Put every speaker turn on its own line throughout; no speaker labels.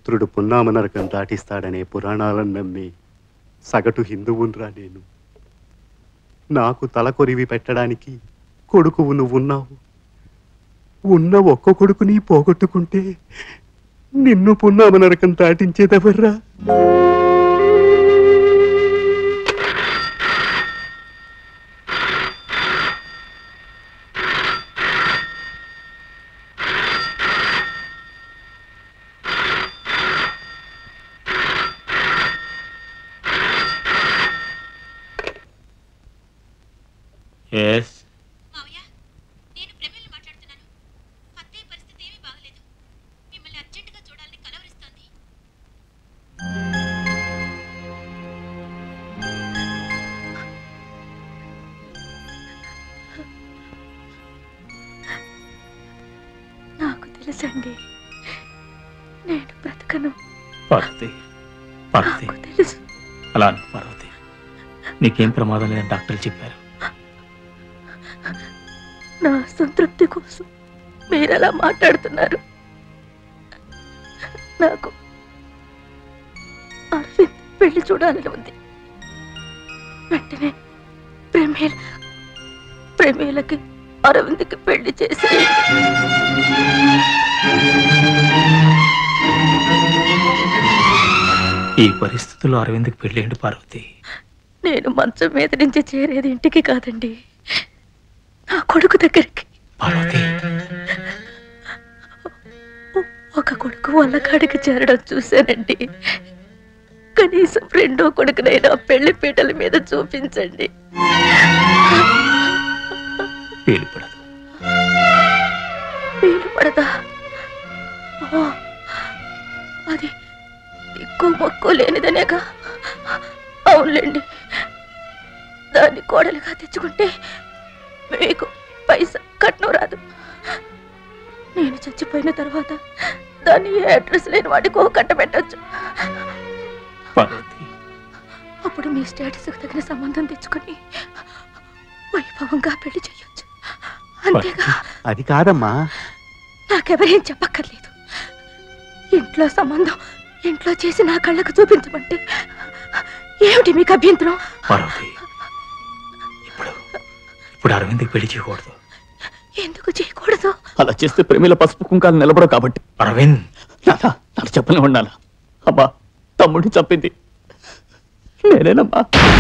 పుత్రుడు పున్నామ నరకం దాటిస్తాడనే పురాణాలను నమ్మి సగటు హిందువున్రా నేను నాకు తలకొరివి పెట్టడానికి కొడుకువు నువ్వున్నావు ఉన్న ఒక్క కొడుకుని పోగొట్టుకుంటే నిన్ను పున్నామ నరకం దాటించేదెవర్రా
ఎస్
మావయ్య నేను ప్రమీల్ని మాట్లాడుతున్నాను అత్తయ్య పరిస్థితి ఏమీ బాగలేదు మిమ్మల్ని అర్జెంటుగా చూడాలని కలవరిస్తోంది
నాకు తెలుసండి నేను బ్రతకను
పార్వతి పార్వతి
నాకు తెలుసు
అలా అను పార్వతి నీకేం ప్రమాదం లేదని డాక్టర్లు చెప్పారు
నా సంతృప్తి కోసం మీరు ఎలా మాట్లాడుతున్నారు నాకు అరవింద్ పెళ్లి చూడాలని ఉంది వెంటనే ప్రేమేల ప్రేమేలకి అరవింద్కి పెళ్లి చేసి
ఈ పరిస్థితుల్లో అరవింద్కి పెళ్ళేంటి పార్వతి
నేను మంచం మీద నుంచి చేరేది ఇంటికి కాదండి నా కొడుకు దగ్గరికి
పార్వతి
ఒక కొడుకు వాళ్ళ కాడికి చేరడం చూశానండి కనీసం రెండో కొడుకునైనా పెళ్లి పీటల మీద చూపించండి
వీలు పడదు
వీలు పడదా ఓ, అది దిక్కు మొక్కు లేనిదనేగా అవునులేండి దాన్ని కోడలుగా తెచ్చుకుంటే మీకు పైసా కట్నం రాదు నేను చచ్చిపోయిన తర్వాత దాన్ని ఏ అడ్రస్ లేని వాడికో కట్టబెట్టచ్చు
పార్వతి
అప్పుడు మీ స్టేటస్కి తగిన సంబంధం తెచ్చుకొని వైభవంగా పెళ్లి చేయొచ్చు అంతేగా
అది కాదమ్మా
నాకెవరేం చెప్పక్కర్లేదు ఇంట్లో సంబంధం ఇంట్లో చేసి నా కళ్ళకు చూపించమంటే ఏమిటి మీకు అభ్యంతరం
పార్వతి ఇప్పుడు ఇప్పుడు అరవింద్కి పెళ్లి చేయకూడదు
ఎందుకు చేయకూడదు
అలా చేస్తే ప్రేమిల పసుపు కుంకాలు నిలబడవు కాబట్టి
అరవింద్
నాన్న నాకు చెప్పలే ఉండాలా అమ్మా తమ్ముడిని చంపింది నేనేనమ్మా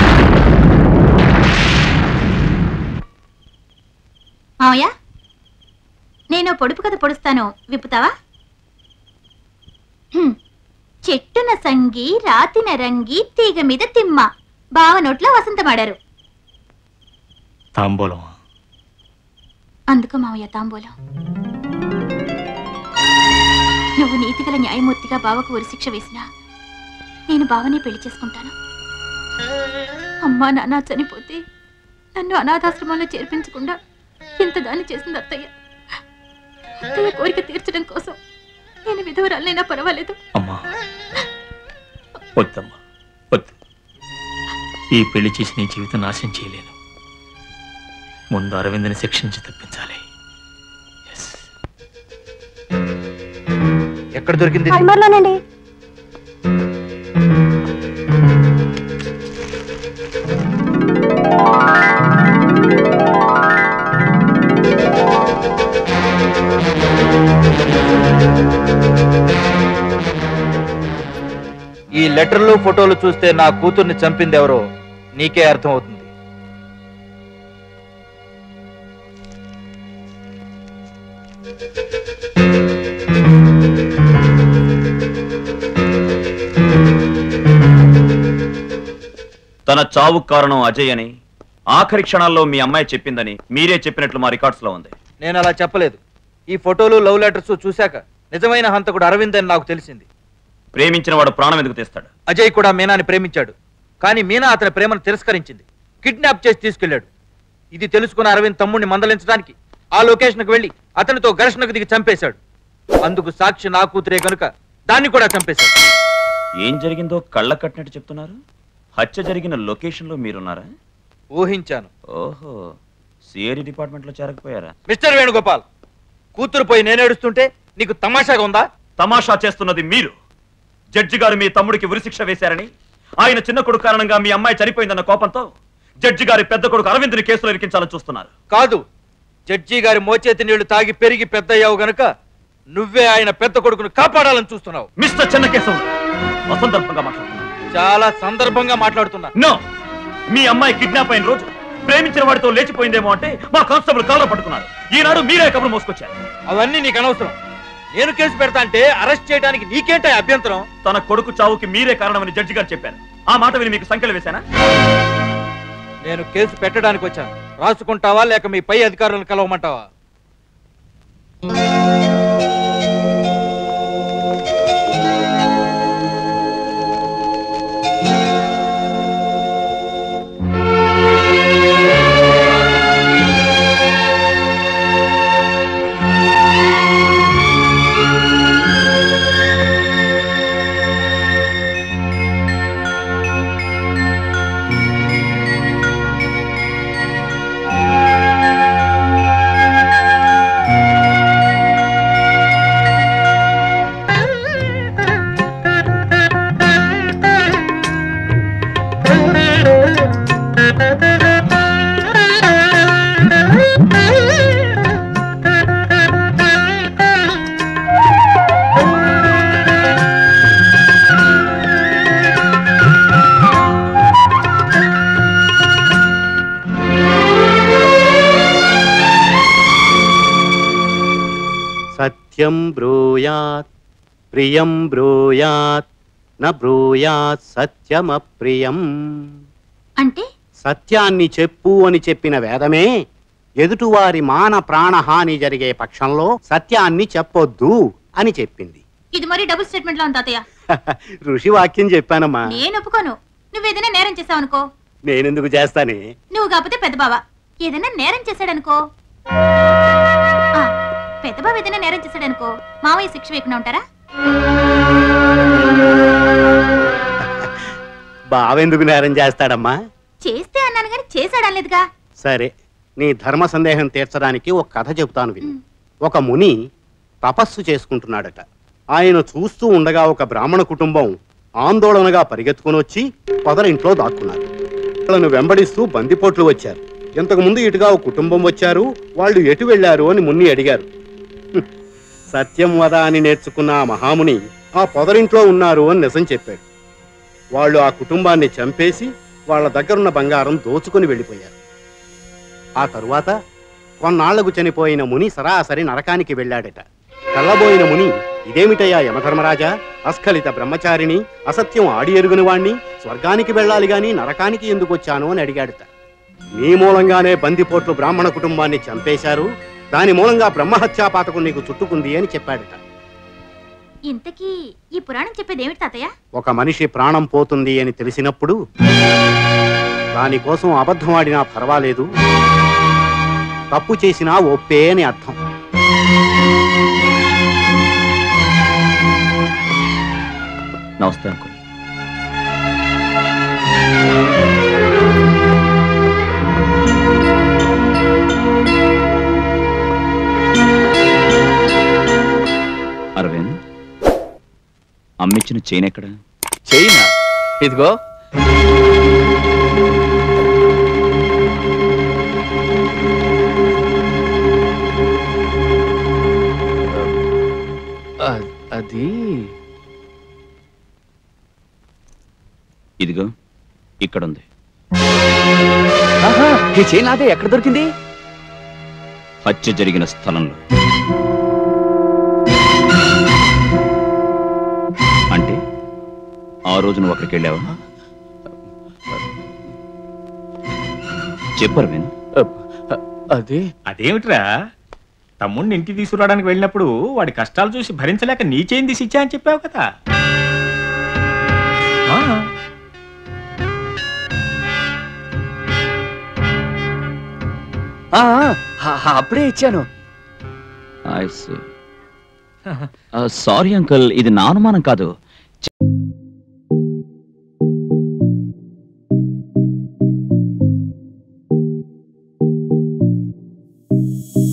మావయ్య నేను పొడుపు కథ పొడుస్తాను విప్పుతావా హ్మ్. చెట్టున సంగి రాతిన రంగి తీగ మీద తిమ్మ బావ నోట్లో వసంతమాడారు
తాంబూలం
అందుకు మావయ్య తాంబూలం నువ్వు నీతిగల న్యాయమూర్తిగా బావకు ఉరిశిక్ష వేసినా నేను బావనే పెళ్లి చేసుకుంటాను అమ్మా నాన్న చనిపోతే నన్ను అనాథాశ్రమంలో చేర్పించకుండా ఇంత దాన్ని చేసింది అత్తయ్య అత్తయ్య కోరిక తీర్చడం కోసం నేను విధవరాలనైనా పర్వాలేదు
అమ్మా వద్దమ్మా వద్దు ఈ పెళ్లి చేసి నీ జీవితం నాశనం చేయలేను ముందు అరవింద్ని శిక్షించి తప్పించాలి ఎస్
ఎక్కడ దొరికింది ఇది?
అల్మార్లోనండి
ఈ లెటర్లు ఫోటోలు చూస్తే నా కూతుర్ని చంపింది ఎవరో నీకే అర్థమవుతుంది
తన చావు కారణం అజయ్ అని ఆఖరి క్షణాల్లో మీ అమ్మాయి చెప్పిందని మీరే చెప్పినట్లు మా రికార్డ్స్ లో ఉంది
నేను అలా చెప్పలేదు ఈ ఫోటోలు లవ్ లెటర్స్ చూశాక నిజమైన హంతకుడు అరవింద్ అని నాకు తెలిసింది
ప్రేమించిన వాడు ప్రాణం ఎందుకు తీస్తాడు
అజయ్ కూడా మీనాని ప్రేమించాడు కానీ మీనా అతని ప్రేమను తిరస్కరించింది కిడ్నాప్ చేసి తీసుకెళ్లాడు ఇది తెలుసుకున్న అరవింద్ తమ్ముడిని మందలించడానికి ఆ లొకేషన్కి వెళ్లి అతనితో ఘర్షణకు దిగి చంపేశాడు అందుకు సాక్షి నా కూతురే కనుక దాన్ని కూడా చంపేశాడు
ఏం జరిగిందో కళ్ళ కట్టినట్టు చెప్తున్నారు హత్య జరిగిన లొకేషన్ లో మీరున్నారా
ఊహించాను
ఓహో సిఐడి డిపార్ట్మెంట్ లో చేరకపోయారా
మిస్టర్ వేణుగోపాల్ కూతురు పోయి నేను ఏడుస్తుంటే నీకు తమాషాగా ఉందా
తమాషా చేస్తున్నది మీరు జడ్జి గారు మీ తమ్ముడికి ఉరిశిక్ష వేశారని ఆయన చిన్న కొడుకు కారణంగా మీ అమ్మాయి చనిపోయిందన్న కోపంతో జడ్జి గారి పెద్ద కొడుకు అరవింద్ని కేసులో ఇరికించాలని చూస్తున్నారు
కాదు జడ్జి గారి మోచేతి నీళ్లు తాగి పెరిగి పెద్దయ్యావు గనుక నువ్వే ఆయన పెద్ద కొడుకును కాపాడాలని చూస్తున్నావు
మిస్టర్ చెన్నకేశవ్ అసందర్భంగా మాట్లాడుతున్నారు
చాలా సందర్భంగా మాట్లాడుతున్నా
నో మీ అమ్మాయి కిడ్నాప్ అయిన రోజు ప్రేమించిన వాడితో లేచిపోయిందేమో అంటే మా కానిస్టేబుల్ కాల్లో పట్టుకున్నారు ఈనాడు మీరే కబురు మోసుకొచ్చారు
అవన్నీ నీకు అనవసరం నేను కేసు పెడతా అంటే అరెస్ట్ చేయడానికి నీకేంట అభ్యంతరం
తన కొడుకు చావుకి మీరే కారణమని జడ్జి గారు చెప్పారు ఆ మాట విని మీకు సంఖ్యలు వేశానా
నేను కేసు పెట్టడానికి వచ్చాను రాసుకుంటావా లేక మీ పై అధికారులను కలవమంటావా
సత్యం బ్రూయాత్ ప్రియం బ్రూయాత్ న బ్రూయాత్ సత్యమప్రియం
అంటే
సత్యాన్ని చెప్పు అని చెప్పిన వేదమే ఎదుటివారి మాన ప్రాణహాని జరిగే పక్షంలో సత్యాన్ని చెప్పొద్దు అని చెప్పింది
ఇది మరి డబుల్ స్టేట్మెంట్ లో ఉంది తాతయ్య
ఋషి వాక్యం చెప్పానమ్మా
నేను ఒప్పుకోను నువ్వు ఏదైనా నేరం చేసావు అనుకో
నేనెందుకు చేస్తానే
నువ్వు కాకపోతే పెద్ద బావ ఏదైనా నేరం చేశాడనుకో ఆ, పెద్ద బావ ఏదైనా నేరం చేశాడనుకో మావయ్య శిక్ష వేయకుండా ఉంటారా
బావెందుకు నేరం చేస్తాడమ్మా
చేస్తే అన్నాను కానీ చేశాడనలేదుగా
సరే నీ ధర్మ సందేహం తీర్చడానికి ఒక కథ చెబుతాను విను ఒక ముని తపస్సు చేసుకుంటున్నాడట ఆయన చూస్తూ ఉండగా ఒక బ్రాహ్మణ కుటుంబం ఆందోళనగా పరిగెత్తుకుని వచ్చి పొదరింట్లో దాక్కున్నారు వాళ్ళను వెంబడిస్తూ బందిపోట్లు వచ్చారు ఇంతకు ముందు ఇటుగా ఒక కుటుంబం వచ్చారు వాళ్ళు ఎటు వెళ్ళారు అని మున్ని అడిగారు "హ్మ్, సత్యం వద అని నేర్చుకున్న ఆ మహాముని ఆ పొదరింట్లో ఉన్నారు అని నిజం చెప్పాడు వాళ్ళు ఆ కుటుంబాన్ని చంపేసి వాళ్ళ దగ్గరున్న బంగారం దోచుకుని వెళ్ళిపోయారు ఆ తరువాత కొన్నాళ్లకు చనిపోయిన ముని సరాసరి నరకానికి వెళ్ళాడట కళ్ళబోయిన ముని ఇదేమిటయ్యా యమధర్మరాజా అస్ఖలిత బ్రహ్మచారిని అసత్యం ఆడి ఎరుగుని వాణ్ణి స్వర్గానికి వెళ్ళాలి గాని నరకానికి ఎందుకు వచ్చాను అని అడిగాడట నీ మూలంగానే బందిపోట్లు బ్రాహ్మణ కుటుంబాన్ని చంపేశారు దాని మూలంగా బ్రహ్మహత్యా పాతకం నీకు చుట్టుకుంది అని చెప్పాడట
ఇంతకీ ఈ పురాణం చెప్పేది ఏమిటి తాతయ్య
ఒక మనిషి ప్రాణం పోతుంది అని తెలిసినప్పుడు దానికోసం అబద్ధం ఆడినా పర్వాలేదు తప్పు చేసినా ఒప్పే అని అర్థం
నమస్తే అంకుల్ అరవింద్ అమ్మిచ్చిన చైన్ ఎక్కడ
చైనా ఇదిగో అ- అది
ఇదిగో ఇక్కడుంది
ఆహా, ఈ చైన్ నాదే ఎక్కడ దొరికింది
హత్య జరిగిన స్థలంలో అంటే ఆ రోజు నువ్వు అక్కడికి వెళ్ళావా చెప్పు అరవింద్
అ- అ- అది
అదేమిట్రా తమ్ముడిని ఇంటికి తీసుకురావడానికి వెళ్ళినప్పుడు వాడి కష్టాలు చూసి భరించలేక నీ చేయి తీసి ఇచ్చా అని చెప్పావు కదా ఆ,
ఆ, ఆ, ఆ, అప్పుడే ఇచ్చాను
సారీ అంకుల్ ఇది నా అనుమానం కాదు